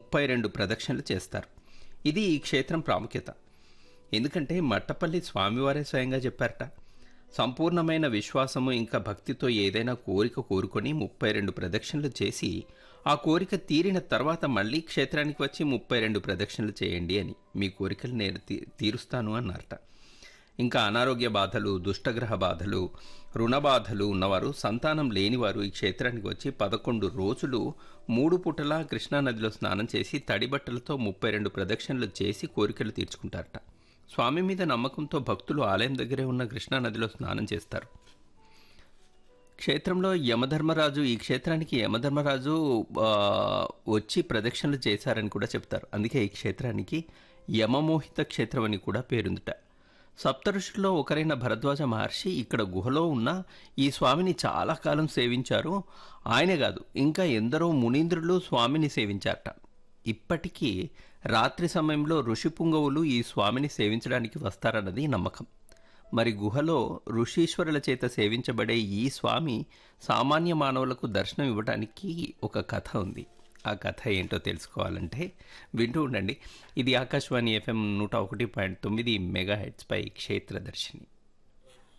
ముప్పై రెండు ప్రదక్షిణలు చేస్తారు ఇది ఈ క్షేత్రం ప్రాముఖ్యత ఎందుకంటే మట్టపల్లి స్వామివారే స్వయంగా చెప్పారట సంపూర్ణమైన విశ్వాసము ఇంకా భక్తితో ఏదైనా కోరిక కోరుకొని ముప్పై రెండు ప్రదక్షిణలు చేసి ఆ కోరిక తీరిన తర్వాత మళ్ళీ క్షేత్రానికి వచ్చి ముప్పై రెండు ప్రదక్షిణలు చేయండి అని మీ కోరికలు నేను తీ- తీరుస్తాను అన్నారట ఇంకా అనారోగ్య బాధలు దుష్టగ్రహ బాధలు రుణ బాధలు ఉన్నవారు సంతానం లేనివారు ఈ క్షేత్రానికి వచ్చి పదకొండు రోజులు మూడు పూటలా కృష్ణానదిలో స్నానం చేసి తడి బట్టలతో ముప్పై రెండు ప్రదక్షిణలు చేసి కోరికలు తీర్చుకుంటారట స్వామి మీద నమ్మకంతో భక్తులు ఆలయం దగ్గరే ఉన్న కృష్ణానదిలో స్నానం చేస్తారు క్షేత్రంలో యమధర్మరాజు ఈ క్షేత్రానికి యమధర్మరాజు ఆ, వచ్చి ప్రదక్షిణలు చేశారని కూడా చెప్తారు అందుకే ఈ క్షేత్రానికి యమమోహిత క్షేత్రం అని కూడా పేరుందిట సప్తఋషుల్లో ఒకరైన భరద్వాజ మహర్షి ఇక్కడ గుహలో ఉన్న ఈ స్వామిని చాలా కాలం సేవించారు ఆయనే కాదు ఇంకా ఎందరో మునీంద్రులు స్వామిని సేవించారట ఇప్పటికీ రాత్రి సమయంలో ఋషిపుంగవులు ఈ స్వామిని సేవించడానికి వస్తారన్నది నమ్మకం మరి గుహలో ఋషీశ్వరుల చేత సేవించబడే ఈ స్వామి సామాన్య మానవులకు దర్శనం ఇవ్వడానికి ఒక కథ ఉంది ఆ కథ ఏంటో తెలుసుకోవాలంటే వింటూ ఉండండి ఇది ఆకాశవాణి ఎఫ్ఎం నూట ఒకటి పాయింట్ తొమ్మిది మెగా హెడ్స్పై క్షేత్రదర్శిని